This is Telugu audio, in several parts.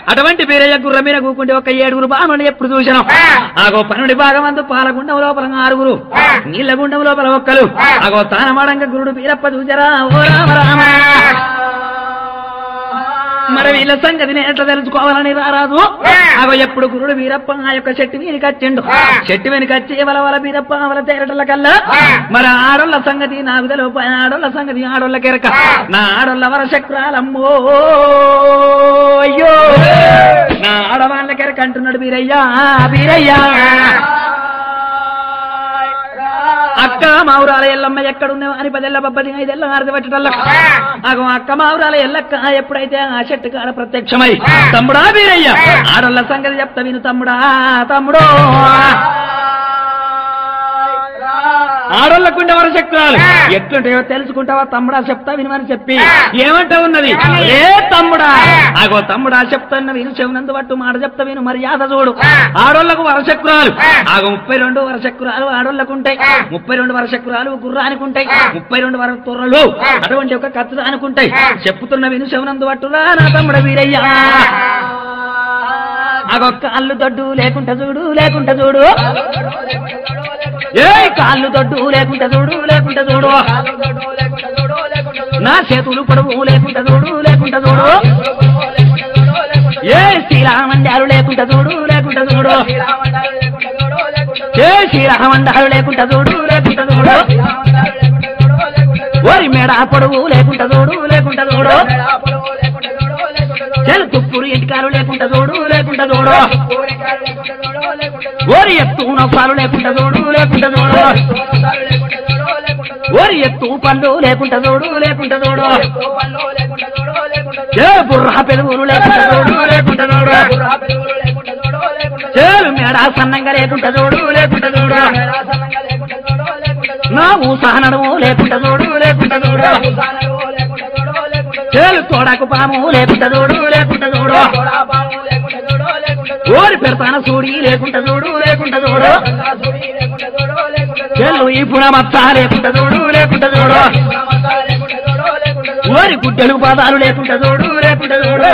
అటువంటి బీరయ్య గుర్ర మీద కూకుంటే ఒక ఏడుగురు బామని ఎప్పుడు చూసినాం ఆగో పన్నెండు భాగం అందు పాలగుండం లోపల ఆరుగురు నీళ్ళ గుండం లోపల ఒక్కలు ఆగో తానమాడంగా గురుడు బీరప్ప చూచరా ఓ రామ రామ మరి వీళ్ళ సంగతిని ఎట్లా తెలుసుకోవాలని రారాదు అగో ఎప్పుడు గురుడు వీరప్ప ఆ యొక్క చెట్టు వెనుక వచ్చిండు చెట్టు వెనుక వచ్చి వల వల వీరప్ప వల తేరటల కల్లా మరి ఆడోళ్ళ సంగతి నాకు తెలుపు ఆడోళ్ళ సంగతి ఆడోళ్ళ కెరక నా ఆడోళ్ళ వర చక్రాలమ్మో అయ్యో నా ఆడవాళ్ళ కెరక అంటున్నాడు వీరయ్యా వీరయ్యా అక్క మావురాల ఎల్లమ్మ ఎక్కడున్నావు అని పదెల్ల బబ్బది ఐదెల్ల ఆరది పట్టడల్ల అగో అక్క మావురాల ఎల్లక్క ఎప్పుడైతే ఆ చెట్టు కాడ ప్రత్యక్షమై తమ్ముడా వీరయ్య ఆడోళ్ళ సంగతి చెప్తా విను తమ్ముడా తమ్ముడో ఆడోళ్ళకుండే వర చక్రాలు ఎట్లుంటాయో తెలుసుకుంటావా తమ్ముడా చెప్తా వినమని చెప్పి ఏమంటా ఉన్నది ఏ తమ్ముడా అగో తమ్ముడా చెప్తున్న విను చెవునందు పట్టు మాట చెప్తా విను మర్యాద చూడు ఆడోళ్లకు వరచక్రాలు ఆగో ముప్పై రెండు వరచక్రాలు ఆడోళ్లకు ఉంటాయి ముప్పై రెండు వరచక్రాలు గుర్రానికి ఉంటాయి ముప్పై రెండు వర తుర్రలు అటువంటి ఒక కత్తులు అనుకుంటాయి చెప్పుతున్న విను చెవునందు పట్టురా నా తమ్ముడ వీరయ్యా అగో కాళ్ళు దొడ్డు లేకుంట చూడు లేకుంట చూడు ఏ కాళ్ళు దొడ్డు లేకుంట చూడు లేకుంట చూడు నా చేతులు పొడవు లేకుంట చూడు లేకుంట చూడు ఏ శ్రీరామండాలు లేకుంట చూడు లేకుంట చూడు ఏ శ్రీరామండాలు లేకుంట చూడు లేకుంట చూడు ఓరి మేడ పొడవు లేకుంట చూడు లేకుంట చూడు చెలు తుప్పురు ఇంటికాలు లేకుంట చూడు లేకుంట చూడు ఓరి ఎత్తు నొప్పాలు లేకుంట చూడు లేకుంట చూడు ఓరి ఎత్తు పళ్ళు లేకుంట చూడు లేకుంట చూడు ఏ బుర్ర పెరుగులు లేకుంట చూడు లేకుంట చూడు చేలు మేడ సన్నంగా లేకుంట చూడు లేకుంట చూడు నా ఊసహనడము లేకుంట చూడు లేకుంట చూడు చేలు తోడకు పాము లేకుంట చూడు లేకుంట చూడు ఓరి పెడతాన సూడి లేకుంట చూడు లేకుంట చూడు చెల్లు ఈ పునమత్త లేకుంట చూడు లేకుంట చూడు ఓరి గుడ్డలు పాదాలు లేకుంట చూడు లేకుంట చూడు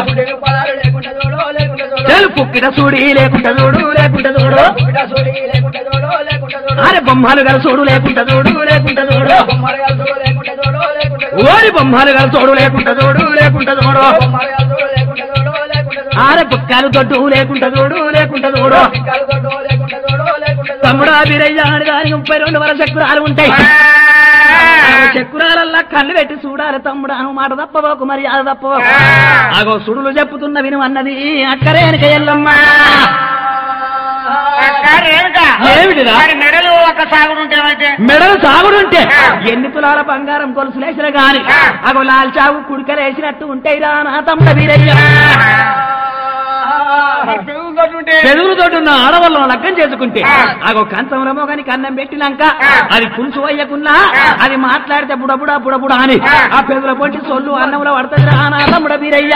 చెల్లు పుక్కిట సూడి లేకుంట చూడు లేకుంట చూడు అరే బొమ్మలు గల చూడు లేకుంట చూడు లేకుంట చూడు ఓరి బొమ్మలు గల చూడు లేకుంట చూడు లేకుంట చూడు ఆరే బుక్కలు దొడ్డు లేకుంట చూడు లేకుంట చూడు తమ్ముడా వీరయ్య అని దానికి ముప్పై రెండు వర చక్రాలు ఉంటాయి ఆ చక్రాలల్లా కళ్ళు పెట్టి చూడాలి తమ్ముడు అను మాట తప్పవోకు మరి అది తప్పవోకు ఆగో సుడులు చెప్పుతున్న విను అన్నది అక్కరేనక ఎల్లమ్మ ఏమిటిరా? మెడలు ఒక సాగుడుంటే ఏమైతే మెడలు సాగుడుంటే ఎన్ని తులాల బంగారం గొలుసులేసిన గాని అగో లాల్చావు కుడికలేసినట్టు ఉంటాయి రా నా తమ్ముడ వీరయ్య పెరుగుతుంటే పెరుగుతోటి ఉన్న ఆడవాళ్ళను లగ్గం చేసుకుంటే అగో కంచంలో మొగని కన్నం పెట్టినాక అది పులుసు అయ్యకున్నా అది మాట్లాడితే బుడబుడా బుడబుడా అని ఆ పెదవుల పొట్టి సొల్లు అన్నంలో పడుతుంది రా నా తమ్ముడ వీరయ్య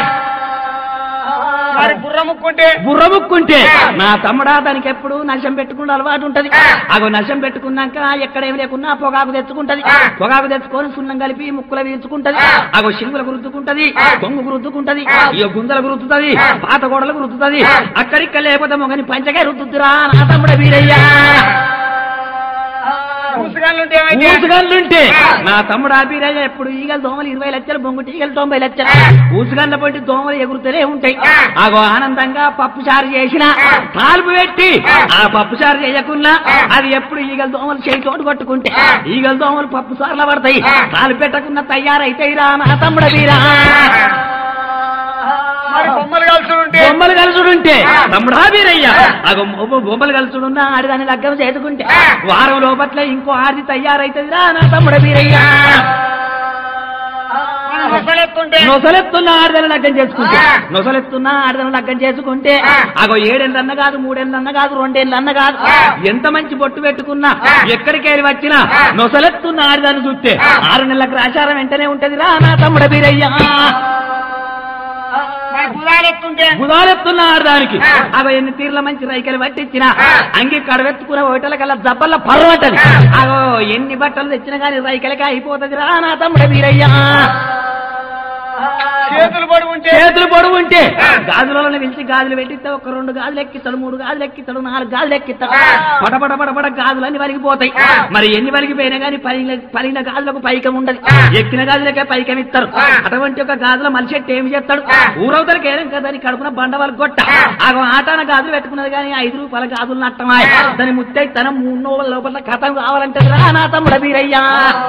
మరి బుర్ర ముక్కుంటే బుర్రముక్కుంటే నా తమ్ముడా దానికి ఎప్పుడు నశం పెట్టుకున్న అలవాటు ఉంటది అగో నశం పెట్టుకున్నాక ఎక్కడేమి లేకున్నా పొగాకు తెచ్చుకుంటది పొగాకు తెచ్చుకొని సున్నం కలిపి ముక్కుల వీల్చుకుంటది అగో సింగులకు రుద్దుకుంటది కొంగు రుద్దుకుంటది ఇగో గుందలకు రుద్దుతది పాత గోడలకు రుద్దుతది అక్కడిక్కడ లేకపోతే మొగని పంచగా రుద్దుతురా నా తమ్ముడ వీరయ్యా ముసుగాళ్ళుంటే ఏమైతే ఊసుగల్లుంటే నా తమ్ముడు ఆపిరాజా ఎప్పుడు ఈగలు దోమలు ఇరవై లక్షలు బొంగుటి ఈగలు తొంభై లక్షలు ఊసుగల్ల పొట్టి దోమలు ఎగురుతూనే ఉంటాయి ఆగో ఆనందంగా పప్పు చారు చేసిన తాలుపు పెట్టి ఆ పప్పు చారు చేయకున్నా అది ఎప్పుడు ఈగల దోమలు చేయి తోడు పట్టుకుంటే ఈగల దోమలు పప్పు సార్లు పడతాయి తాలు పెట్టకున్న తయారైతాయి రా నా తమ్ముడ వీరా మరి బొమ్మలు కలుసుంటే బొమ్మలు కలుసుడుంటే తమ్ముడా వీరయ్య అగో బొమ్మ- బొమ్మలు కలుసుడున్నా ఆడిదాన్ని లగ్గం చేసుకుంటే వారం లోపట్ల ఇంకో ఆది తయారైతుంది రా నా తమ్ముడ వీరయ్య ముసలెత్తుంటే నొసలెత్తున్న ఆడదన లగ్గం చేసుకుంటే నొసలెత్తున్న ఆడదన లగ్గం చేసుకుంటే అగో ఏడేళ్ళన్న కాదు మూడేళ్ళన్న కాదు రెండేళ్ళన్న కాదు ఎంత మంచి బొట్టు పెట్టుకున్నా ఎక్కడికి వెళ్ళి వచ్చినా నొసలెత్తున్న ఆడదాన్ని చూస్తే ఆరు నెలలకు ఆచారం వెంటనే ఉంటది రా నా తమ్ముడ బీరయ్య మరి బుధాలెత్తుంటే బుధాలెత్తున్న ఆడదానికి అగో ఎన్ని తీర్ల మంచి రైకలు పట్టించిన అంగి కడవెత్తుకున్న హోటల్ కల్లా జబ్బల్ల పర్వటది అగో ఎన్ని బట్టలు తెచ్చినా గానీ రైకలకి అయిపోతుంది రా నా తమ్ముడ బీరయ్య చేతులు పడి ఉంటే చేతులు పొడవు ఉంటే గాజులలో పిలిచి గాజులు పెట్టిస్తే ఒక రెండు గాజులు ఎక్కిస్తాడు మూడు గాజులు ఎక్కిస్తాడు నాలుగు గాజులు ఎక్కిస్తాడు పట పట పట పట గాజులు అన్ని వలిగిపోతాయి మరి ఎన్ని వలిగిపోయినా కానీ పలిగిన పలిగిన గాజులకు పైకం ఉండదు ఎక్కిన గాజులకే పైకం ఇస్తారు అటువంటి ఒక గాజుల మనిషి ఎట్టి ఏమి చేస్తాడు ఊరవతలకి ఏం కదా అని కడుపున బండ వాళ్ళకి కొట్ట ఆ ఆటాన గాజులు పెట్టుకున్నది కానీ ఐదు రూపాయల గాజులు నట్టమాయ దాని ముత్తై తన మూడు లోపల కథం కావాలంటే రా నా తమ్ముడ వీరయ్యా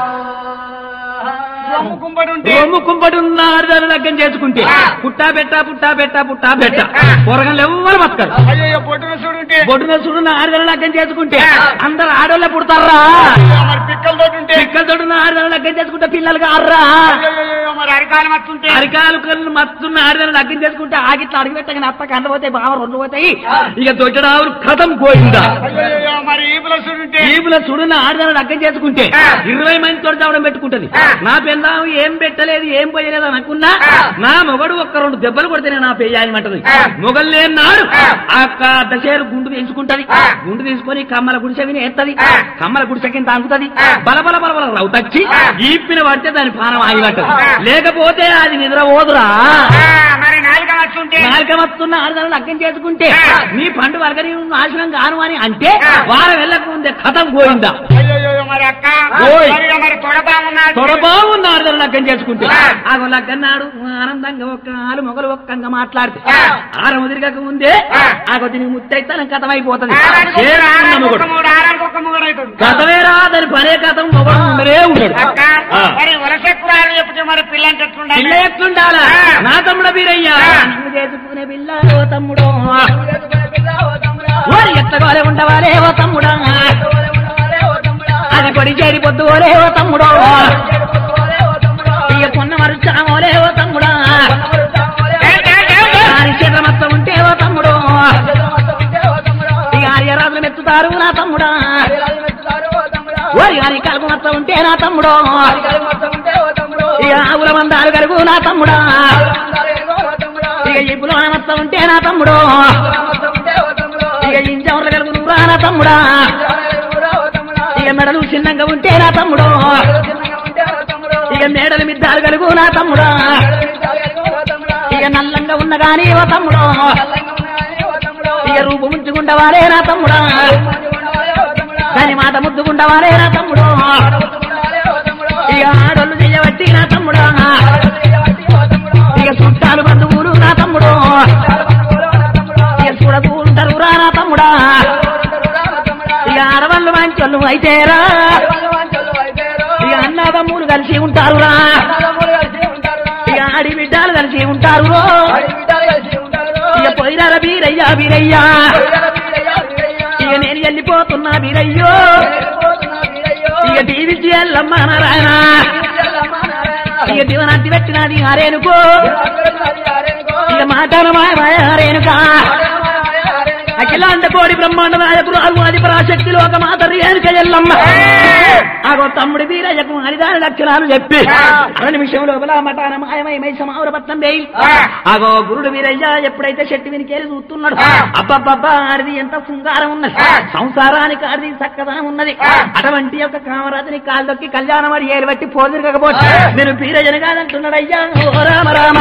రొమ్ము కుంబడి ఉంటే రొమ్ము కుంపటి ఉన్న ఆరుదారు లగ్గం చేసుకుంటే పుట్టా పెట్టా పుట్టా పెట్టా పుట్టా పెట్ట పొరగలు ఎవ్వరు బతకరు అయ్యో పొట్టున చూడుంటే బొడ్డున చూడున్న ఆరుదారు లగ్గం చేసుకుంటే అందరు ఆడోళ్ళే పుడతారా మరి పిక్కలతో ఉంటే పిక్కల తోడున్న ఆరుదారు లగ్గం చేసుకుంటే పిల్లలు కారా అయ్యో మరి అరికాలం వస్తుంటే అరికాలు కళ్ళు మత్తున్న ఆరుదారు లగ్గం చేసుకుంటే ఆగిట్లా అడిగి పెట్టగానే అత్త కండ పోతాయి బావ రెండు పోతాయి ఇక దొడ్డడావులు కథం పోయిందా అయ్యో మరి ఈపుల చూడుంటే ఈపుల చూడున్న ఆరుదారు లగ్గం చేసుకుంటే ఇరవై మంది తోటి చావడం పెట్టుకుంటది నా పెళ్ళాం ఏం పెట్టలేదు ఏం పోయలేదు అనుకున్నా నా మొగడు ఒక్క రెండు దెబ్బలు కొడితేనే నా పెయ్యాయమంటది మొగలు లేనాడు ఆ దశేరు గుండు తీసుకుంటది గుండు తీసుకొని కమ్మల గుడిసె విని ఎత్తది కమ్మల గుడిసె కింద అంగుతది బల బల బల బల రౌతచ్చి ఈపిన పడితే దాని పానం ఆగినట్టది లేకపోతే అది నిద్ర పోదురా మరి నాలుక వస్తుంటే మార్గమత్తున్న ఆరుదలను లగ్గం చేసుకుంటే నీ పండు వరక నీవు నాశనం కాను అని అంటే వారం వెళ్ళక ముందే కథం పోయిందా అయ్యో మరి అక్క ఓయ్. మరి ఇక మరి తొడబా ఉన్నాడు తొడబాగుంది ఆరుదల లగ్గం చేసుకుంటే ఆగో లగ్గన్నాడు ఆనందంగా ఒక్క ఆలు మొగలు ఒక్కంగా మాట్లాడితే ఆరం వదిలిగక ముందే ఆగో దీనికి ముత్తైతే కథం అయిపోతుంది చేసుకున్న మొగుడు మూడు ఆరానికి ఒక మూడు అవుతుంది కథవేరా దాని పనే కథం మొగడు ఉండరే ఉండడు అక్క ఆ. మరి వలసెక్కురాలు చెప్తే మరి పిల్లని పిల్ల తెచ్చుకుంటాను ఎట్లుండాలా నా తమ్ముడ వీరయ్యా నువ్వు చేసుకునే పిల్ల ఓ తమ్ముడో ఓరి ఎత్తగోలే ఉండవాలే ఓ తమ్ముడా అది కొడి చేరి పొద్దు ఓలే ఓ తమ్ముడో ఇక పొన్న మరుచామోలే ఓ తమ్ముడా దాని చేత మొత్తం ఉంటే ఓ తమ్ముడు ఇక ఆర్యరాజులు మెచ్చుతారు నా తమ్ముడా ఓరి అని కలుపు మొత్తం ఉంటే నా తమ్ముడు ఇక ఆవుల మందాలు కలుగు నా తమ్ముడా ఇక ఇప్పుల మొత్తం ఉంటే నా తమ్ముడు ఇక ఇంజవర్ల కలుగు నువ్వురా నా తమ్ముడా ఇక మెడలు చిన్నంగా ఉంటే నా తమ్ముడు ఇక మేడలు మిద్దాలు కలుగు నా తమ్ముడా ఇక నల్లంగా ఉన్న గాని ఓ తమ్ముడు ఇక రూపు ముంచుకుంటవారే నా తమ్ముడా దాని మాట ముద్దుకుంటవారే నా తమ్ముడు ఇక ఆడోళ్ళు చెయ్యబట్టి నా తమ్ముడా ఇక చుట్టాలు బంధువులు నా తమ్ముడు ఇక చూడకుంటారు రా నా తమ్ముడా ఇక ఆడవాళ్ళు మంచోళ్ళు అయితేరా ఇక అన్నదమ్ములు కలిసి ఉంటారురా ఇక ఆడి బిడ్డలు కలిసి ఉంటారు ఇక పోయినారా బీరయ్యా బీరయ్యా ఇక నేను వెళ్ళిపోతున్నా బీరయ్యో ఇక టీవీ ఎల్లమ్మ నారాయణ ఇక దివనట్టి పెట్టినది హరేనుకో ఇక మాటన మాయ మాయ హరేనుకా అఖిలాండ కోడి బ్రహ్మాండ నాయకులు అల్వాది పరాశక్తి లోక మాత రేణుక ఎల్లమ్మ ఆగో తమ్ముడి వీరయ్యకు హరిదాని లక్షణాలు చెప్పి అర నిమిషం లోపల మటాన మాయమై మై సమావరపట్నం వేయి ఆగో గురుడు వీరయ్య ఎప్పుడైతే చెట్టు వినికేరి చూస్తున్నాడు అబ్బబ్బబ్బా ఆడిది ఎంత శృంగారం ఉన్నది సంసారానికి ఆడిది చక్కదనం ఉన్నది అటువంటి యొక్క కామరాజుని కాళ్ళొక్కి కళ్యాణం అడి ఏలు బట్టి పోదిరకపోతే నేను వీరయ్యని కాదంటున్నాడు అయ్యా ఓ రామ రామ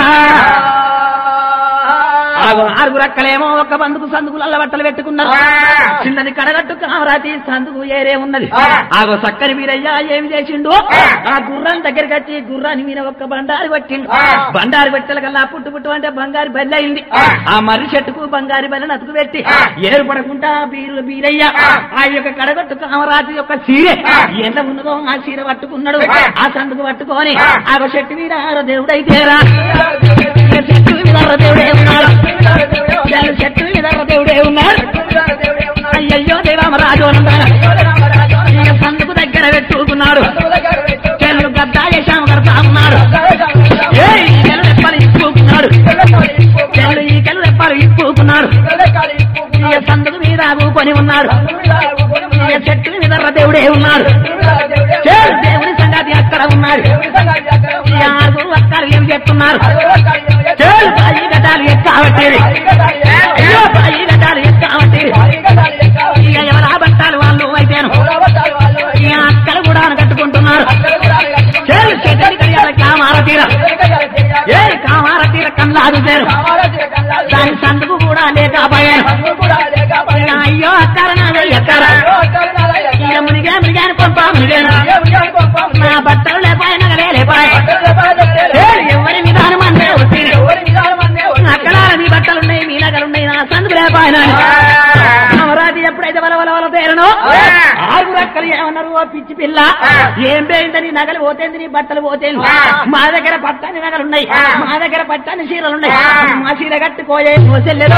ఆగో ఆరుగురు అక్కలేమో ఒక బందుకు సందుకులల్ల బట్టలు పెట్టుకున్నారు చిన్నది కడగట్టు కామరాతి సందుకు ఏరే ఉన్నది ఆగో చక్కని వీరయ్య ఏమి చేసిండు ఆ గుర్రం దగ్గరికి వచ్చి గుర్రాన్ని మీద ఒక్క బండారు పట్టిండు బండారు పెట్టల కల్లా పుట్టు పుట్టు అంటే బంగారు బెల్ల అయింది ఆ మర్రి చెట్టుకు బంగారు బెల్ల నతుకు పెట్టి ఏరు పడకుండా బీరు బీరయ్య ఆ యొక్క కడగట్టు కామరాతి యొక్క చీరె ఎంత ఉన్నదో ఆ చీర పట్టుకున్నాడు ఆ సందుకు పట్టుకొని ఆగో చెట్టు మీద దేవుడైతేరా ఇక చెట్టు మీద దేవుడే ఉన్నాడు ఇక చెట్టు మీద దేవుడే ఉన్నాడు అయ్యయ్యో దేవామరాజు అన్నాడు ఇక సందుకు దగ్గర పెట్టుకున్నాడు చెల్లు గద్దా యశాము కడతా ఉన్నాడు ఏ ఈ కెలు రెప్పలు ఇప్పుకున్నాడు చెల్లు ఈ కెలు రెప్పలు ఇప్పుకున్నాడు ఇక సందుకు మీద కొని ఉన్నాడు ఇక చెట్టు మీద దేవుడే ఉన్నాడు చెల్లు దేవుడి సంగతి అక్కడ ఉన్నాడు ఈ ఆరుగురు అక్కలు ఏం చేస్తున్నారు చెల్లు బాయి గడ్డాలు ఎక్కావట్టేది అయ్యో బాయి గడ్డాలు ఎక్కావట్టేది ఇక ఎవరా బట్టాలు వాళ్ళు అయిపోయాను ఇక అక్కలు కూడా కట్టుకుంటున్నారు చెల్లు చెట్టు కామార తీర ఏ కామార తీర కన్ను కల్లాదు పేరు దాని సందుకు కూడా లేకపోయాను అయ్యో అక్కర నాదే ఎక్కర ఇక మునిగా మునిగాని పంప మునిగాను నా బట్టలు లేపాయ నగలే లేపాయ ఎవరి విధానం అంటే వచ్చింది అక్కడ నీ బట్టలున్నాయి మీ నగలున్నాయి నా సందుకు లేపాయన అమరావతి ఎప్పుడైతే వల వల వల తేరనో ఆరుగురు అక్కలు ఏమన్నారు ఓ పిచ్చి పిల్ల ఏం పోయిందని నగలు పోతేంది నీ బట్టలు పోతేంది మా దగ్గర పట్టాని నగలున్నాయి మా దగ్గర పట్టాని చీరలున్నాయి మా చీర కట్టుకోయే ఓ చెల్లెలు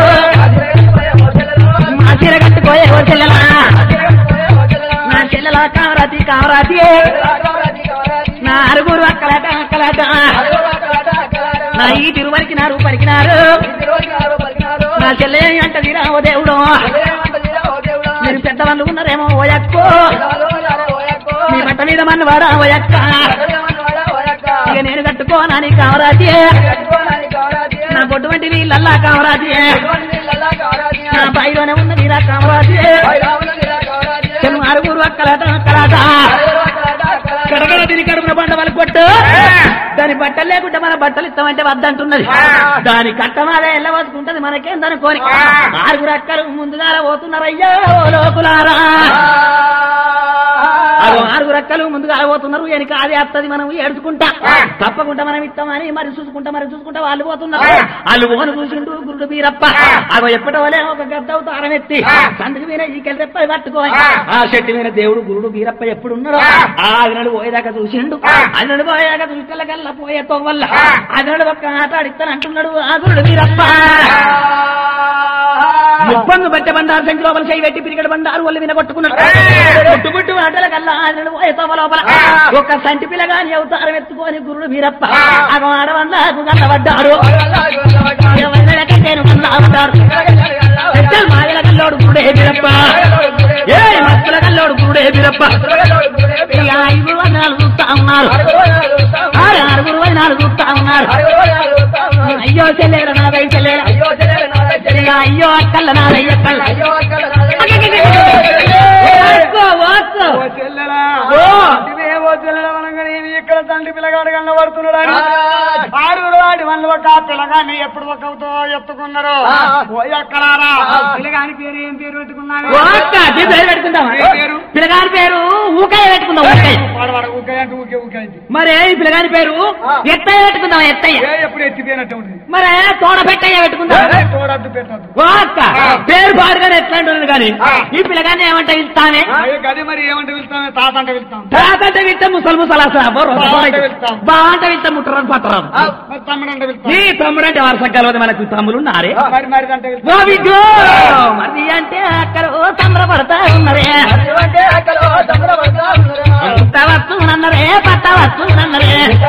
మా చీర కట్టుకోయే ఓ చెల్లెలా నా చెల్లెల కామరాతి కామరాతి నా అరుగురు అక్కలాట అక్కలాట నా ఈ తిరువరికి నారు పరికినారు నా చెల్లె అంట తీరావో దేవుడు మీరు పెద్దవాళ్ళు ఉన్నారేమో ఓ యక్కో మీ బట్ట మీద మన్ను వాడా ఓ యక్క ఇక నేను కట్టుకోనాని కామరాజీ నా బొడ్డు వంటి నీళ్ళల్లా కామరాజీ నా పైలోనే ఉన్న నీరా కామరాజీ చెల్లు ఆరుగురు అక్కలాట అక్కలాట కడగడ తిని కడుపున పంట వాళ్ళు కొట్టు దాని బట్టలు లేకుంటే మన బట్టలు ఇస్తామంటే వద్దంటున్నది దాని కట్టమాలే ఎల్లవచ్చుకుంటది మనకేందనుకోని ఆరుగురు అక్కలు ముందుగా పోతున్నారు అయ్యో లోకులారా అదో ఆరుగురు అక్కలు ముందుగా పోతున్నారు వెనక అది వస్తుంది మనం ఏడుచుకుంటా తప్పకుండా మనం ఇస్తామని మరి చూసుకుంటా మరి చూసుకుంటా వాళ్ళు పోతున్నారు వాళ్ళు పోను చూసిండు గురుడు బీరప్ప అగో ఎప్పటి వలే ఒక గద్ద అవతారం ఎత్తి సందుకు మీద ఈకెళ్ళి తెప్ప పట్టుకోని ఆ చెట్టు మీద దేవుడు గురుడు బీరప్ప ఎప్పుడు ఉన్నాడో ఆ అదినాడు పోయేదాకా చూసిండు అదినాడు పోయేదాకా చూసికల్లా పోయేతో వల్ల అదినాడు ఒక్క ఆట ఆడిస్తాను అంటున్నాడు ఆ గురుడు బీరప్ప ముప్పంగు బట్టె బండారు సంచి లోపల చేయి పెట్టి పిరిగడ బండారు వాళ్ళు వినగొట్టుకున్నాడు గుట్టు గుట్టు ఆటల కల్లా ఆడినాడు పోయేతో లోపల ఒక సంటి పిల్లగాని అవతారం ఎత్తుకొని గురుడు బీరప్ప అగో ఆడవల్లకు కన్నబడ్డాడు ఎవరినైనా నేను కన్నా ఉంటాడు పెద్దలు మాయల కల్లోడు గురుడే బీరప్ప ఏ మత్తుల కల్లోడు గురుడే బీరప్ప ఈ ఐదు వందలు చూస్తా ఉన్నారు ఆరు ఆరుగురు నాలుగు చూస్తా ఉన్నారు అయ్యో చెల్లేరు నాదై చెల్లేరు అయ్యో అక్కల్ల నాదయ్య అక్కల్ల వాక్కో, వాక్కో. ఓ చెల్లెలా ఓ. ఇదే ఓ చెల్లెల అనగానే ఏమి ఇక్కడ తండ్రి పిల్లగాడు కనబడుతున్నాడు అని ఆరుగురు వాడి వల్ల ఒక పిల్లగాన్ని ఎప్పుడు ఒకతో ఎత్తుకున్నారు ఓ ఎక్కడారా పిల్లగాని పేరు ఏం పేరు పెట్టుకున్నాను వాక్క, నీ పేరు పెట్టుకుందామా ఏ పేరు? పిల్లగాని పేరు ఊకాయ పెట్టుకుందాం ఊకాయ వాడు వాడు ఊకే అంటే ఊకే ఊకే అంటే మరే ఈ పిల్లగాని పేరు ఎత్తయ్య పెట్టుకుందాం ఎత్తయ్య ఏ ఎప్పుడు ఎత్తిపోయినట్టు ఉంటుంది మరే తోడ పెట్టయ్య పెట్టుకుందాం ఏ తోడద్దు పెట్టద్దు వాక్క పేరు పాడుగానే ఎట్లా ఉంటుంది కానీ ఆ. ఈ పిల్లగాన్ని ఏమంటే ఇస్తానే గది మరి ఏమంటే వెళ్తాం తాత అంటే వెళ్తాం తాతంటే వింటే ముసలు ముసలు అసలు అబ్బో, రొంత బాగా పొడైతే. వెళ్తాం. బాగా వింటే ముట్టరాదు పట్టరాదు మరి తమ్ముడు అంటే వెళ్తాం నీ తమ్ముడు అంటే వరుస కలవదు మనకు తమ్ముడు ఉన్నారే మరి మరి అంటే వెళ్తాం ఓ విగ్గు! మరి అంటే అక్కడ ఓ సంబరపడతా ఉన్నరే అంత వస్తువునన్నరే పట్ట వస్తువునన్నరే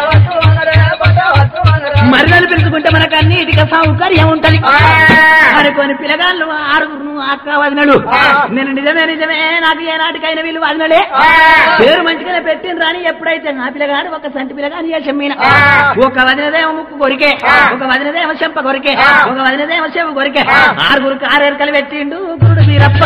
మరిదలు పిలుచుకుంటే మనకు అన్నిటికీ సౌకర్యం ఉంటది అనుకోని పిల్లగాళ్ళు ఆరుగురు అక్క వదినడు నేను నిజమే నిజమే నాకు ఏ నాటికైనా వీళ్ళు వదినలే పేరు మంచిగానే పెట్టిన రాని ఎప్పుడైతే నా పిల్లగాడు ఒక సంటి పిల్లగాని చెమ్మిన ఒక వదినదేమో ముక్కు కొరికే ఒక వదినదేమో చెంప కొరికే ఒక వదినదేమో చెవు కొరికే ఆరుగురు కారేరుకలు పెట్టిండు గురుడు వీరప్ప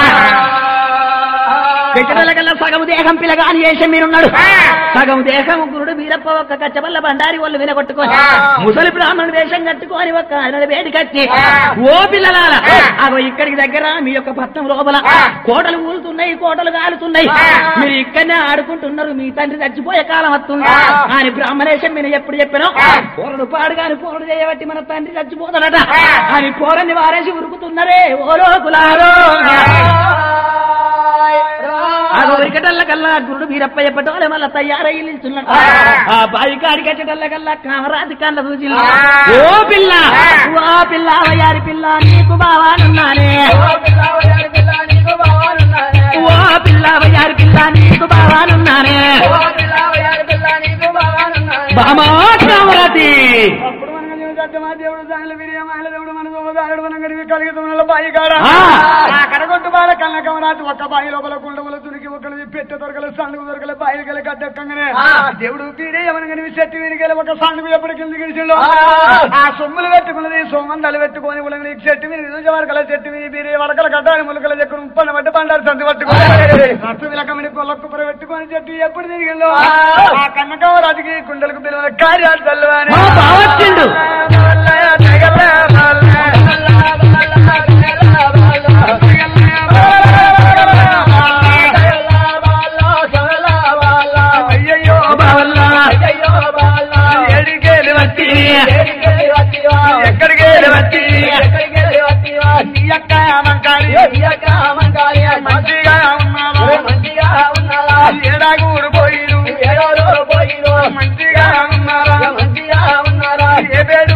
పెట్టడలకల్లా సగం దేహం పిల్లగాని చేసే మీరున్నాడు సగం దేహం గురుడు వీరప్ప ఒక్క కచ్చబల్ల బండారి వాళ్ళు వినగొట్టుకొని ముసలి బ్రాహ్మణుడు వేషం కట్టుకొని ఒక్క ఆయన వేడి కట్టి ఓ పిల్లలాల అగో ఇక్కడికి దగ్గర మీ యొక్క పట్నం లోపల కోటలు ఊలుతున్నాయి కోటలు కాలుతున్నాయి మీరు ఇక్కడనే ఆడుకుంటున్నారు మీ తండ్రి చచ్చిపోయే కాలం వస్తుంది అని బ్రాహ్మణేశం మీరు ఎప్పుడు చెప్పాను పోరడు పాడుగాని పోరడు చేయబట్టి మన తండ్రి చచ్చిపోతాడట అని పోరని వారేసి ఉరుకుతున్నారే ఓ లోకులారో అదో వికటల్ల కల్లా గురుడు వీరప్ప చెప్పటోలే మళ్ళా తయారయ్యి నిల్చున్నాడు ఆ బావి కాడికి వచ్చేటల్ల కల్లా కామరాజు కళ్ళ చూసి ఓ పిల్ల ఓ పిల్ల వయారి పిల్ల నీకు బావానున్నానే ఓ పిల్ల వయారి పిల్ల నీకు బావానున్నానే బామా కామరాజీ అప్పుడు మన దేవుడు సత్యమా దేవుడు సాయల వీర్యమాల దేవుడు మన సోమదారుడు మన గడివి కలిగితున్న బాయి కాడ ఆ. ఆ కడగొట్టు బాల కళ్ళ కమరాజు ఒక్క బాయి లోపల కుండముల తునికి ఒకటి పెట్టె దొరకల సండుగు దొరకల బాయిలు గల గడ్డెక్కగానే దేవుడు వీరే ఎవరి గనివి చెట్టు వీరికెళ్ళి ఒక సండుగు ఎప్పుడు కింద గడిచిండు ఆ సొమ్ములు పెట్టుకున్నది సోమందలు పెట్టుకొని ఉలంగి చెట్టు మీద నిజ వరకల చెట్టు మీద బీరే వరకల కట్టాలి ములకల చెక్కులు ముప్పన్న బట్టి పండారు సంతి పట్టుకొని రత్తు విలకమిడి కొల్లొక్కు పొర పెట్టుకొని చెట్టు ఎప్పుడు తిరిగిందో ఆ కన్నకవ రాజుకి కుండలకు పిలువ కార్యాలు చల్లవాని మా బావ వచ్చిండు. అయ్యయ్యో బావల్లా ఎడికేలు వచ్చి ఎక్కడికి వచ్చి ఈ యొక్క అమంకారి మంచిగా ఉన్నావా ఏడాకు ఊడిపోయిరు మంచిగా ఉన్నారా ఏ పేరు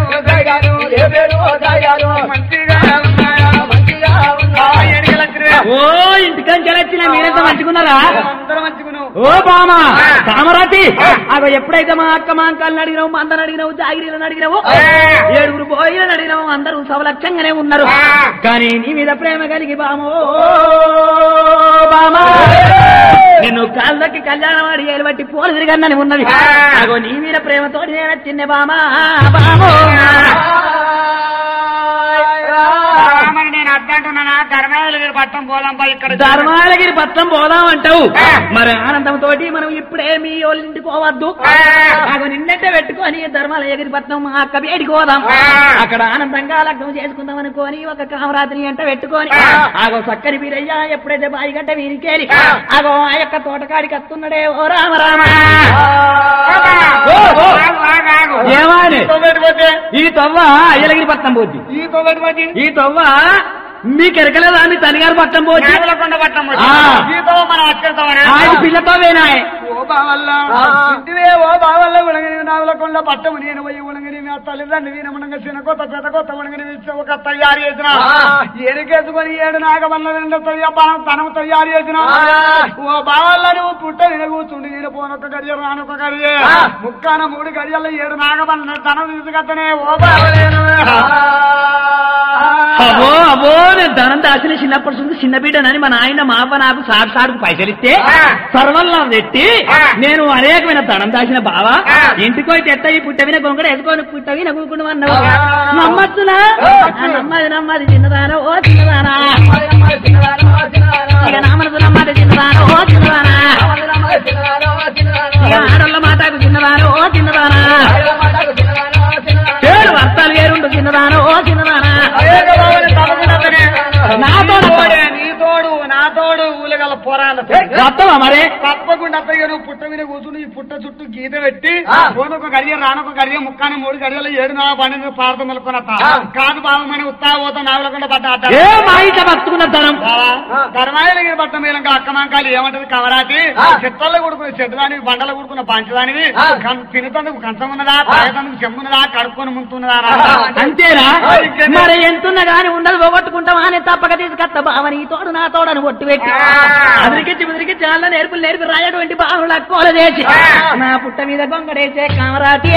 మంచిగా ఉన్నారా ఆ ఎడికలు వచ్చినవే. ఓ ఇంటికాంచి వచ్చిన మీరంతా మంచుకున్నారా అందరం మంచుకున్నావు ఓ బామా కామరాతి అగో ఎప్పుడైతే మా అక్క మా అంకాలను అడిగినావు మా అందరిని అడిగినావు జాగిరీలను అడిగినావు ఏడుగురు పోయిలను అడిగినావు అందరూ సవలక్షంగానే ఉన్నారు కానీ నీ మీద ప్రేమ కలిగి బామో బామా నిన్ను కాళ్ళకి కళ్యాణం అడిగేలు బట్టి పోలు తిరిగన్నని ఉన్నది అగో నీ మీద ప్రేమతో నేను వచ్చిందే బామా బామో మరి నేను అద్దంటున్నానా ధర్మాయలు పట్టం పోదాంపా ఇక్కడ ధర్మాలగిరి పట్నం పోదాం అంటావు మరి ఆనందంతో మనం ఇప్పుడే మీ వాళ్ళ ఇంటికి పోవద్దు అగో నిన్నట్టే పెట్టుకొని ధర్మాలయగిరి పట్నం మా అక్క వేడికి పోదాం అక్కడ ఆనందంగా లగ్నం చేసుకుందాం అనుకోని ఒక కామరాత్రి అంట పెట్టుకొని ఆగో చక్కని వీరయ్య ఎప్పుడైతే బాయిగడ్డ వీరికేరి అగో ఆ యొక్క తోటకాడికి వస్తున్నాడే ఓ రామ రామ ఓ, ఓ. ఏమాని పోతే ఈ తవ్వ అయ్యలగిరి పట్నం పోద్ది ఈ తొమ్మిది పోతే ఈ తవ్వ మీ కెరకలేదా మీ తల్లిగారు పట్నం పోద్ది నేలకొండ పట్టం ఆ. ఈతో మనం వచ్చేస్తామని ఆయన పిల్లతో వేనాయ్ ఓ బావల్ల ఇంటివే ఓ బావల్ల ఉణగని నావలకొండ పట్టము నేను పోయి ఉణగని నా తల్లిదండ్రి వీనమునంగా చిన్న కొత్త పెద్ద కొత్త ఉణగని ఇచ్చి ఒక తయారు చేసిన ఎనికేసుకొని ఏడు నాగవల్ల రెండు తయారు తనం తయారు చేసిన ఓ బావల్ల నువ్వు పుట్ట నేను కూర్చుండి నేను పోనొక్క గడియ రానొక్క గడియ ముక్కాన మూడు గడియల్లో ఏడు నాగవల్ల తనం తీసుకత్తనే ఓ బావలేను అబ్బో అబ్బో నేను ధనం దాచిన చిన్నప్పటి నుంచి చిన్న బిడ్డనని మా నాయన మా అవ్వ నాకు సాడు సాడుకు పైసలు ఇస్తే సర్వల్లా పెట్టి నేను అనేకమైన ధనం దాచిన బావా ఇంటికి పోయి తెత్త ఈ పుట్టవిన గొంగడ ఎదుకొని పుట్టవి నవ్వుకుంటూ అన్నావు నమ్మచ్చునా ఆ, నమ్మది నమ్మది చిన్నదానా ఓ చిన్నదానా ఇక నా మనసు నమ్మది చిన్నదానా ఓ చిన్నదానా ఇక ఆడోళ్ళ మాటకు చిన్నదానా ఓ చిన్నదానా పేరు వర్తాలు వేరుండు చిన్నదానా ఓ చిన్నదానా నాతో తోడే, నీ తోడు నా తోడు ఊలగల పోరాల వస్తావా మరే తప్పకుండా అత్తయ్య నువ్వు పుట్ట మీద కూర్చుని ఈ పుట్ట చుట్టూ గీత పెట్టి పోనొక గడియ రానొక గడియ ముక్కాని మూడు గడియలు ఏడు నా పని పారత మెలుకొనత్త కాదు బాబు మన ఉత్తా పోతా నావలకుండా పడ్డ అట్ట ఏ మా ఇంట బతుకున్న ధనం ధర్మాయలగిరి పట్ట మీద అక్కమాంకాలు ఏమంటది కవరాతి చెట్లలో కొడుకున్న చెట్టుదానివి బండలు కొడుకున్న పంచదానివి తినతందుకు కంచం ఉన్నదా తాగతందుకు చెమ్మున్నదా కడుక్కొని ముంతున్నదా రా. అంతేనా మరి ఎంతున్నా గాని ఉండదు పోగొట్టుకుంటామా అని తప్పక తీసుకొస్తా బావని ఈ తోడు నా తోడని ఒట్టు పెట్టి అదిరికిచ్చి ముదిరికిచ్చి అల్ల నేర్పులు నేర్పి రాయటువంటి బావుల కోల చేసి నా పుట్ట మీద గొంగడేసే కామరాటి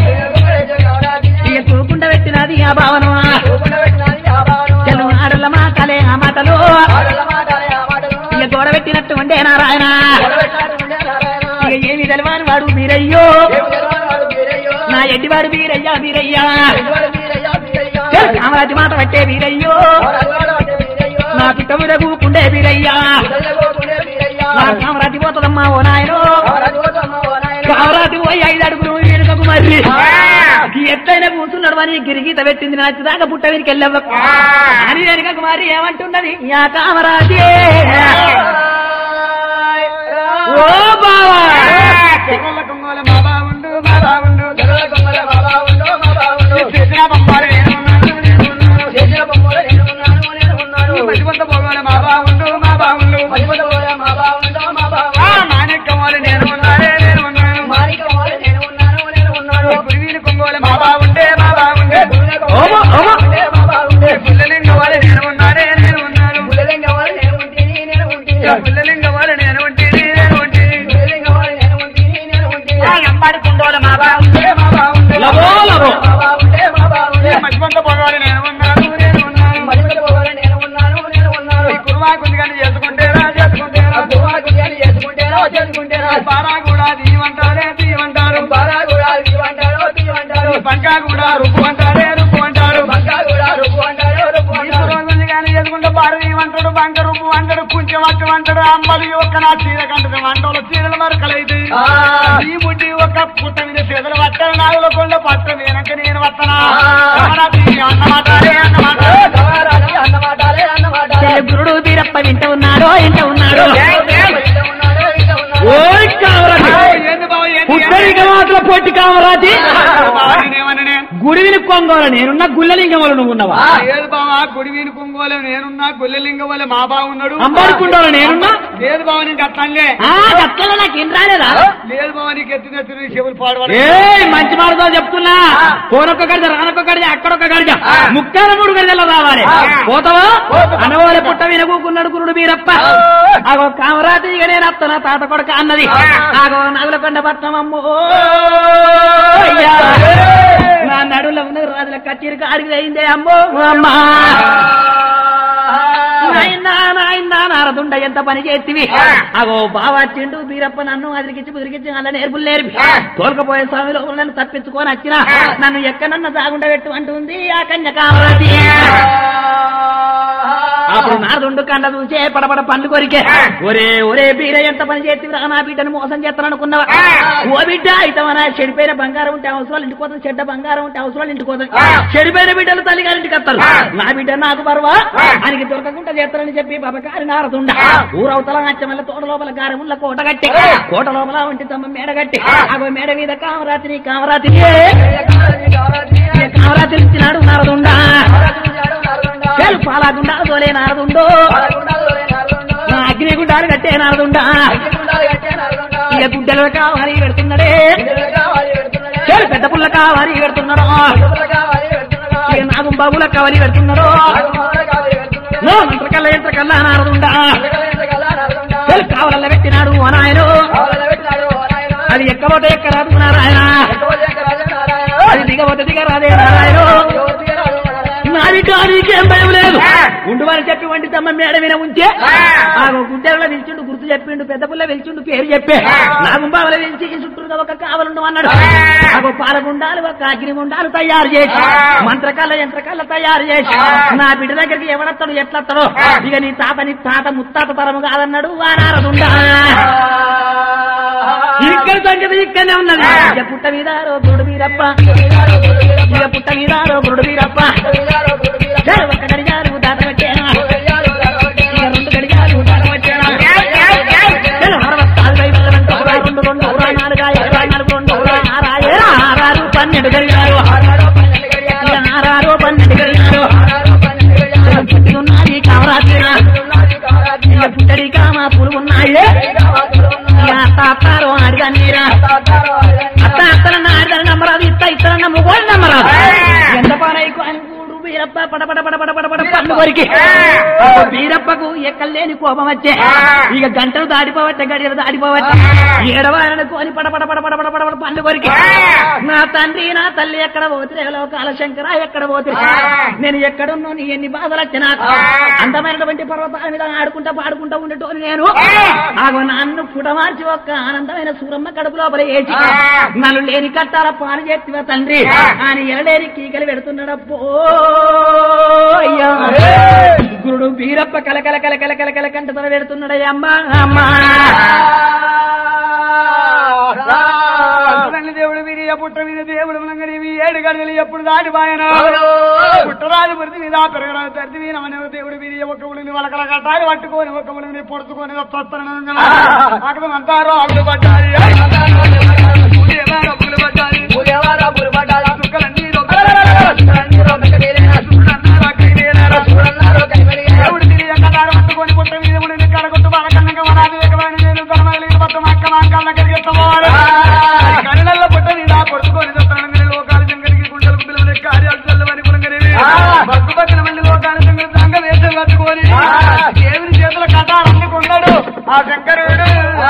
ఇక చూకుండా పెట్టినది ఆ భావన తెలుగు ఆడల మాటలే ఆ మాటలు ఇక గోడ పెట్టినట్టు ఉండే నారాయణ ఇక ఏమి తెలవాని వాడు మీరయ్యో నా ఎడ్డివాడు వీరయ్యా వీరయ్యా కామరాజు మాట పట్టే వీరయ్యో నా పిట్ట మీద కూకుండే వీరయ్యా నా కామరాజు పోతుందమ్మా ఓ నాయనో కామరాజు పోయి ఐదు అడుగులు వెనుకకు మరి ఎట్లయినా కూర్చున్నాడు అని గిరిగీత పెట్టింది నచ్చిదాకా పుట్ట వీరికి వెళ్ళవ అని వెనుకకు మరి ఏమంటున్నది యా కామరాజే ఓ బావా చెరువుల కొంగోల మా బావుండు మా బావుండు చేసిన బొమ్మలు నేను ఉన్నాను. మసిపంత పోగోల మా బావుండు మా బావుండు ఆ మాణిక్యమోలు నేను ఉన్నానే నేను ఉన్నాను గురువీని కొంగోల మా బావుండే మా బావుండే ఓమో ఓమో పుల్లలింగవాళ్ళు నేను ఉన్నానే నేను ఉన్నాను పుల్లలింగవాళ్ళు నేను ఉంటే నేను ఉంటే అంటాడు బంగారు అంటాడు కుంచెం అట్టు అంటాడు అమ్మలు ఒక్క నా చీర కంటది మంటలు చీరలు మరకలైతే ఈ ముడ్డి ఒక పుట్ట మీద చేతులు పట్టాను నాగుల కొండ పట్ట వెనక నేను వత్తనా అన్నమాట అన్నమాట గురుడు బీరప్ప వింట ఉన్నాడో ఇంట ఉన్నాడో ఓయ్ కామరాజు ఏంది బావ ఏంది పుట్టరిక మాత్రం పొట్టి కామరాజు నేనేమన్నానే? గుడివిని కొంగోల నేనున్న గుళ్ళలింగములు నువ్వు ఉన్నవా లేదు బావా గుడి వీని కుంగోలే నేనున్నా గొల్లెలింగ వల్ల మా బావున్నాడు అంబాడుకుంటావు నేనున్నా లేదు బావ నీకు అట్లంగే ఆ గట్లలో నాకేం రాలేదా లేదు బావ నీకు ఎత్తి తెచ్చిన చెవులు పాడవాడు ఏ మంచి మాటతో చెప్తున్నా పోనొక్క గడిజ రానొక్క గడిజ అక్కడొక్క గడిజ ముక్కాల మూడు గడిజల్లో రావాలి పోతావా అనవారి పుట్ట వినకూకున్నాడు గురుడు బీరప్ప ఆగో కామరాజు ఇక నేను అత్తనా తాత కొడక అన్నది ఆగో నగులకొండ పట్నం అమ్మో అయ్యా. నా నడులో ఉన్న రాజుల కచేరికి అడిగి అయిందే అమ్మో అమ్మా నాయనా నాయనా నారదుండ ఎంత పని చేతివి అగో బావ వచ్చిండు బీరప్ప నన్ను అదిరికిచ్చి బుదిరికిచ్చి అలా నేర్పులు నేర్పి తోలుకపోయే స్వామి లోపల నన్ను తప్పించుకొని వచ్చిన నన్ను ఎక్కడన్నా దాగుండ పెట్టు అంటుంది ఆ కన్య కామరాజి అప్పుడు నారదుండు కండ చూసే పడపడ పండ్లు కొరికే ఒరే ఒరే బీర ఎంత పని చేతివి రా నా బిడ్డను మోసం చేస్తాను అనుకున్నావా ఓ బిడ్డ అయితే మన చెడిపోయిన బంగారం ఉంటే అవసరాలు ఇంటికి పోతుంది చెడ్డ బంగారం ఉంటే అవసరాలు ఇంటికి పోతుంది చెడిపోయిన బిడ్డలు తల్లి గారి ఇంటికి వస్తారు నా బిడ్డ నాకు పర్వా ఆయనకి దొరకకుండా చేస్తారని చెప్పి బాబకారి నారదుండ ఊరవతల అచ్చమల్ల తోట లోపల గారముల కోట కట్టి కోట లోపల ఒంటి తమ్మ మేడ కట్టి అగో మేడ మీద కామరాత్రి కామరాత్రి కామరాత్రి ఇచ్చినాడు నారదుండ చెల్ పాలాగుండా తోలే నారదుండో నా అగ్నిగుండాలు కట్టే నారదుండా ఇక గుడ్డలు కావాలి పెడుతున్నాడే చెల్ పెద్ద పుల్ల కావాలి పెడుతున్నాడు ఇక నాగు బాబుల కావాలి పెడుతున్నాడు నో మంత్రకల్ల యంత్రకల్ల నారదుండా చెల్ కావాలల్ల పెట్టినాడు అనాయను అది ఎక్కబోతే ఎక్కరాదు నారాయణ అది దిగబోతే దిగరాదే నారాయణ నాది నీకేం భయం లేదు ఉండు అని చెప్పి వంటి తమ్మ మేడ మీద ఉంచే ఆ గుడ్డెలో పిలిచిండు గుర్తు చెప్పిండు పెద్ద పుల్ల పిలిచిండు పేరు చెప్పే నా గుంబావల పిలిచి ఈ చుట్టూరుగా ఒక కావలుండు అన్నాడు నాకు పాలగుండాలు ఒక అగ్నిగుండాలు తయారు చేసి మంత్రకల్ల యంత్రకల్ల తయారు చేసి నా బిడ్డ దగ్గరికి ఎవడత్తాడు ఎట్లత్తాడో ఇక నీ తాత నీ తాత ముత్తాత తరము కాదన్నాడు వానారదుండా ఇక్కడ సంగతి ఇక్కడనే ఉన్నది ఇక పుట్ట మీద రో గురుడు వీరప్ప ఇక పుట్ట మీద రో గురుడు వీరప్ప చాలు ఒక్క గడియాలు దాటవచ్చేనా ఇక రెండు గడియాలు దాటవచ్చేనా చాలు అరవత్తాలు ఐదు రెండు ఉరా, రెండు రెండు ఉరా, నాలుగు ఇరవై నాలుగు రెండు ఉరా, ఆరా, ఏరా, ఆరారు పన్నెండు గడియాలు ఇక ఆరారు పన్నెండు గడియాలు పుట్టి ఉన్నది కామరాత్రినా ఇక పుట్టడి కామ పులు ఉన్నాయి ఇక అత్త అత్తారు ఆడిగా నీరా అత్త అత్తలన్న ఆడిదాన్ని నమ్మరాదు ఇత్త ఇత్తలన్న ముగ్గురు నమ్మరాదు ఎంత పానైకు అని కూడు వీరప్ప పడ పడ పడ పడ పడ పడ పన్ను కొరికి వీరప్పకు ఎక్కలేని కోపం వచ్చే ఇక గంటలు దాడిపోవచ్చే గడియలు దాడిపోవచ్చే ఏడవాలని కోని పడ పడ పడ పడ పడ పడ పడ పన్ను కొరికి నా తండ్రి నా తల్లి ఎక్కడ పోతే లోకాల శంకర ఎక్కడ పోతే నేను ఎక్కడున్నా నీ ఎన్ని బాధలు వచ్చినా అందమైనటువంటి పర్వతాల మీద ఆడుకుంటా పాడుకుంటా ఉండేటోని నేను ఆగో నన్ను పుటమార్చి ఒక్క ఆనందమైన సూరమ్మ కడుపు లోపల ఏచి నన్ను లేని కట్టాల పాలు చేతివా తండ్రి ఆయన ఎలలేని కీకలు పెడుతున్నాడప్పో అయ్యా. గురుడు బీరప్ప కలకల కలకల కలకల కంట తల పెడుతున్నాడయ్యా అమ్మా అమ్మా పుట్టని దేవుడు విని పుట్ట విని దేవుడు మనగని ఏడు గడియలు ఎప్పుడు దాటిపోయాను పుట్టరాజు పురిది మీద పెరగరాజు తరిది వినమని దేవుడు విని ఒక ఉడిని వలకల కట్టాలి పట్టుకొని ఒక ఉడిని పొడుచుకొని వస్తాను అక్కడ అంటారు అప్పుడు పడ్డాలి అప్పులు పడ్డాలి చుక్కలన్నీ దేవుడు తిరిగి ఎక్కడారు పట్టుకొని పుట్ట మీద ఉడిని కడగొట్టు బాలకన్నంగా వరాది వేగమైన నేను తరమగలి మొత్తం అక్క మాంకాల దగ్గరికి ఎత్తపోవాలి కన్నెల పుట్ట మీద పొడుచుకొని చెప్తాను లోకాలు జంగలికి గుండెలు గుండెలు కార్యాలు చల్లవని గుణగరేవి భక్తు పక్కన మళ్ళీ లోకాలు జంగలి సంఘ వేషం కట్టుకొని దేవుని చేతుల కథ అందుకున్నాడు ఆ శంకరుడు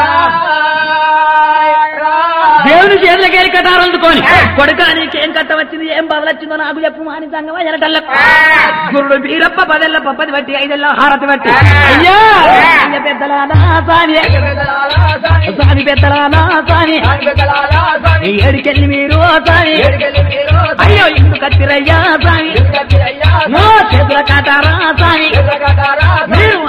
దేవుని చేతులకేరి కట్టారు అందుకొని కొడుక నీకేం కట్ట వచ్చింది ఏం బదలొచ్చిందో నాకు చెప్పు మాని సంగమా ఎరటల్ల గురుడు బీరప్ప పదెల్ల పప్పది బట్టి ఐదెల్ల హారతి బట్టి అయ్యా అయ్య పెద్దలానా సాని సాని పెద్దలానా సాని ఏడికెళ్ళి మీరు సాని అయ్యో ఇందు కత్తిరయ్యా సాని నో చేతుల కటారా సాని మీరు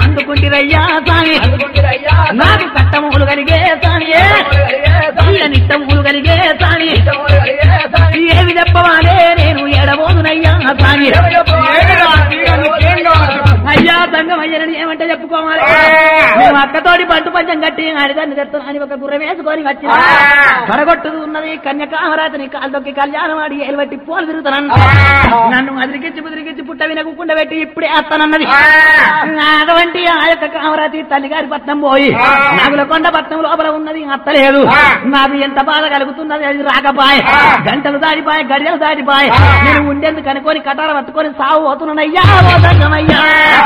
అందుకుంటురయ్యా స్వామి నాకు కట్టములు కలిగే స్వామి ఈయ నిట్టములు కలిగే స్వామి ఏమి చెప్పవాలే నేను ఎడబోదునయ్యా స్వామి ఏమిరా, తీగ నీకేం కావాలి? అయ్యా సంగం అయ్యని ఏమంటే చెప్పుకోవాలి మేము అక్కతోటి పట్టు పంచం కట్టి ఆడిదాన్ని తెస్తాను అని ఒక గుర్ర వేసుకొని వచ్చిన పడగొట్టుది ఉన్నది కన్యకామరాతిని కాళ్ళొక్కి కళ్యాణం ఆడి ఏలుబట్టి పోలు తిరుగుతాను నన్ను అదిరికిచ్చి బుదిరికిచ్చి పుట్ట వినకుండా పెట్టి ఇప్పుడే వేస్తానన్నది అటువంటి ఆ యొక్క కామరాతి తల్లిగారి పట్నం పోయి నాగులకొండ పట్నం లోపల ఉన్నది అత్తలేదు నాకు ఎంత బాధ కలుగుతున్నది అది రాకపాయ గంటలు దాటిపాయ గడియలు దాటిపాయ నేను ఉండేందుకు అనుకొని కటార పట్టుకొని సాగు పోతున్నానయ్యా ఓ సంగమయ్యా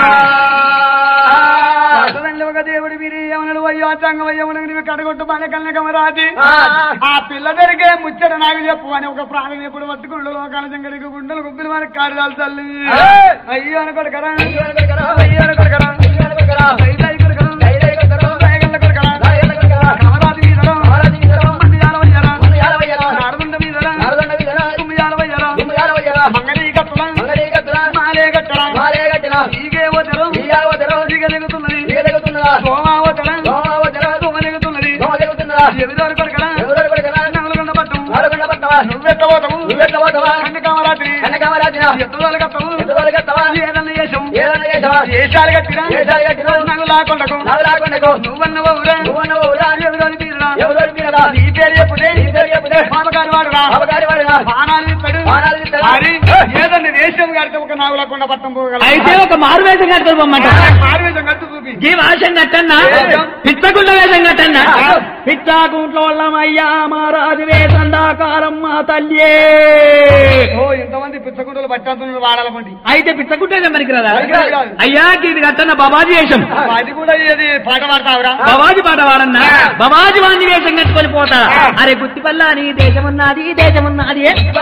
అసలు ఒక దేవుడి మీరు ఏమన్నాడు అయ్యో చంగమయ్యముడు నీవు కడగొట్టు మన కన్నకమరాజి ఆ పిల్ల దొరికే ముచ్చట నాకు చెప్పు అని ఒక ప్రాణం ఎప్పుడు పట్టుకుండు లోకాల జంగడికి గుండెలు గుబ్బిలు మనకి కారుదాలు తల్లి అయ్యో అనుకోడు కదా అయ్యో అనుకోడు కదా దైదాయి కొడుకరా. దయగల్ల కొడుకరా. కమరాజి మీదరా. మండియాల వయ్యరా. నారదుండ మీదరా. తుమ్మియాల వయ్యరా. మంగళీ కట్టులా. మాలే కట్టరా. ఈగే ఓతరు. ఈగ దిగుతున్నది. సోమావతరా. సోమ దిగుతున్నది. ఎవిదోరు కొడుకరా. నగలగొండ పట్టు. నువ్వెట్టబోతావు. కన్యకామరాత్రి. ఎత్తుదోలు కట్టవు. ఏదన్నా చేసావు. ఏషాలు కట్టినా. నగలాకొండకు. నువ్వన్న ఊరా. ఎవిదోని తీరురా. నీ పేరు చెప్పుదే. పాపగారి వాడురా. బాణాలు ఇస్తాడు. మరి ఏదన్నా వేషం కడితే ఒక నాగులకొండ పట్టం పోగలరు అయితే ఒక మారు వేషం కట్టుకొని పొమ్మంట మారువేషం కట్టు చూపి ఈ వేషం కట్టన్నా పిచ్చగుండ వేషం కట్టన్నా పిచ్చాకుంట్లో అయ్యా మారాజు వేషం దాకారం మా తల్లి ఓ ఇంతమంది పిచ్చగుంటలు పట్టేస్తున్నారు వాడాలకుండి అయితే పిచ్చగుంటే మనకి రాదా పనికిరాదు కాదు. అయ్యా ఇది కట్టన్న బాబాజీ వేషం అది కూడా ఇది పాట పాడతావురా బాబాజీ పాట వాడన్నా బాబాజీ వాణి వేషం కట్టుకొని పోతా అరే గుత్తిపల్లాని దేశమున్నది దేశమున్నది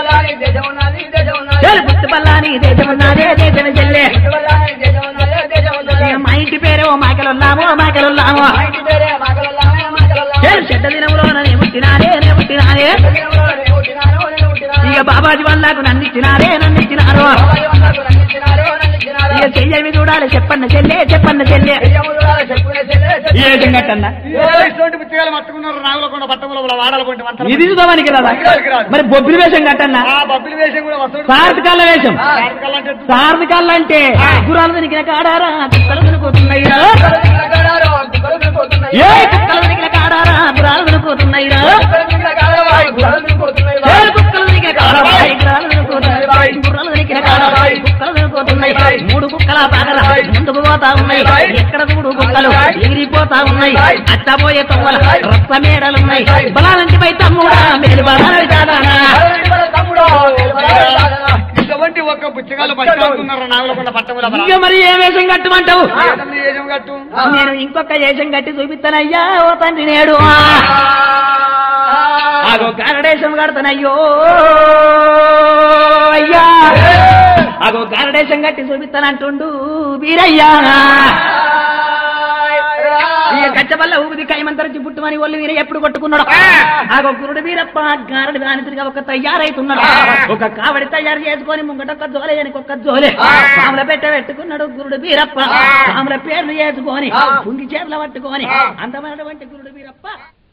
ఏ గుత్తిపల్లాని దేశమున్నదే దేశం చెల్లె ఇక మా ఇంటి పేరు మాకెలున్నాము మాకెలున్నాము ఏ చెడ్డ దినములో నేను పుట్టినారే నేను పుట్టినారే ఇక బాబాజీ వాళ్ళకు నన్ను ఇచ్చినారే నన్ను ఇచ్చినారు ఇక చెయ్యవి చూడాలి చెప్పన్న చెల్లె చెప్పన్న చెల్లె ఏ వేషం కట్టన్నా ఇటువంటి పిచ్చగాలు పట్టుకున్నారు నాగులకొండ పట్టములో వాడాలకుంటే వంతలు ఇది చూద్దామనికి రాదా మరి బొబ్బిలి వేషం కట్టన్నా ఆ బబ్బులు వేషం కూడా వస్తాడు సార్థకాల వేషం సార్థకాలంటే సార్థకాలు అంటే గురాలు దొరికిన కాడారా కుక్కలు దొరుకుతున్నాయిరా ఏ కుక్కలు దొరికిన కాడారా గురాలు దొరుకుతున్నాయిరా ఏ కుక్కలు దొరికిన కాడారా గురాలు దొరుకుతున్నాయి గుర్రాలు దొరికిన కాడారా కుక్కలు దొరుకుతున్నాయి మూడు కుక్కల పాకల ముందుకు పోతా ఉన్నాయి ఎక్కడ చూడు కుక్కలు ఎగిరిపోతా ఉన్నాయి అట్టబోయే తొమ్మల రక్త మేడలున్నాయి బలాలంటి పై తమ్ముడా మేలు బలాలు కాదానా ఇటువంటి ఒక్క పుచ్చగాలు పట్టుకుంటున్నారు నాగులకొండ పట్టముల ఇంకా మరి ఏ వేషం కట్టమంటావు ఏదన్నా వేషం కట్టు నేను ఇంకొక వేషం కట్టి చూపిస్తానయ్యా ఓ తండ్రి నేడు అగో గారడేశం కడతానయ్యో అయ్యా అగో గారడేశం కట్టి చూపిస్తానంటుండు వీరయ్యా ఈ కచ్చబల్ల ఊపిది కైమంతరించి పుట్టుమని ఒళ్ళు వీర ఎప్పుడు కొట్టుకున్నాడు ఆగో గురుడు వీరప్ప గారడి దానిగా ఒక తయారైతున్నాడు ఒక కావడి తయారు చేసుకొని ముంగట ఒక జోలే వెనక ఒక జోలే పాముల పెట్ట పెట్టుకున్నాడు గురుడు వీరప్ప పాముల పేర్లు చేసుకొని పుంగి చేతులు పట్టుకొని అందమైనటువంటి గురుడు వీరప్ప